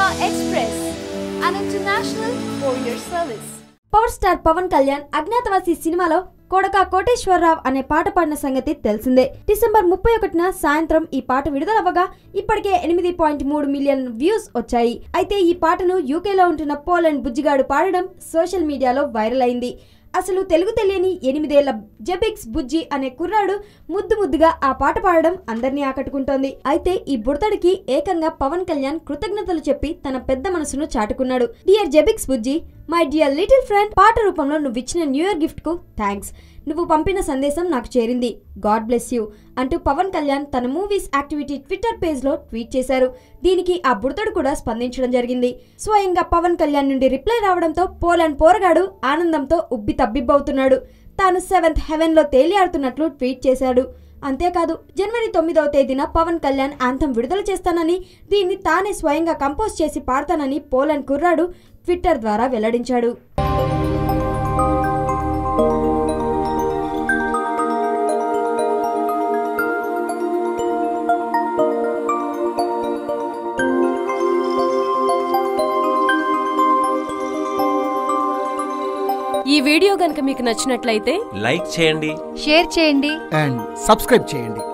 Express, an international courier service. Power star Pawan Kalyan Agnyaathavaasi సినిమాలో కొడక కోటేశ్వరరావు అనే పాట పాడిన సంగతి తెలిసిందే డిసెంబర్ ముప్పై ఒకటిన సాయంత్రం ఈ పాట విడుదలవ్వగా ఇప్పటికే ఎనిమిది పాయింట్ మూడు మిలియన్ వ్యూస్ వచ్చాయి అయితే ఈ పాటను యూకేలో ఉంటున్న పోలండ్ బుజ్జిగాడు పాడడం సోషల్ మీడియాలో వైరల్ అయింది అసలు తెలుగు తెలియని ఎనిమిదేళ్ల జబిక్స్ బుజ్జి అనే కుర్రాడు ముద్దు ముద్దుగా ఆ పాట పాడడం అందరినీ ఆకట్టుకుంటోంది అయితే ఈ బుడతడికి ఏకంగా పవన్ కళ్యాణ్ కృతజ్ఞతలు చెప్పి తన పెద్ద మనసును చాటుకున్నాడు డియర్ జబిక్స్ Bujji my dear little friend పాట రూపంలో నువ్వు ఇచ్చిన న్యూ ఇయర్ గిఫ్ట్ కు థ్యాంక్స్ నువ్వు పంపిన సందేశం నాకు చేరింది గాడ్ బ్లెస్ యూ అంటూ పవన్ కళ్యాణ్ తన మూవీస్ యాక్టివిటీ ట్విట్టర్ పేజ్ లో ట్వీట్ చేశారు దీనికి ఆ బుడతడు కూడా స్పందించడం జరిగింది స్వయంగా పవన్ కళ్యాణ్ నుండి రిప్లై రావడంతో పోలాండ్ పోరగాడు ఆనందంతో ఉబ్బి తబ్బిబ్బవుతున్నాడు తాను సెవెంత్ హెవెన్ లో తేలియాడుతున్నట్లు ట్వీట్ చేశాడు అంతేకాదు జనవరి తొమ్మిదవ తేదీన పవన్ కళ్యాణ్ యాంథం విడుదల చేస్తానని దీన్ని తానే స్వయంగా కంపోజ్ చేసి పాడతానని పోలాండ్ కుర్రాడు ట్విట్టర్ ద్వారా వెల్లడించాడు ఈ వీడియో గనుక మీకు నచ్చినట్లయితే లైక్ చేయండి షేర్ చేయండి అండ్ సబ్స్క్రైబ్ చేయండి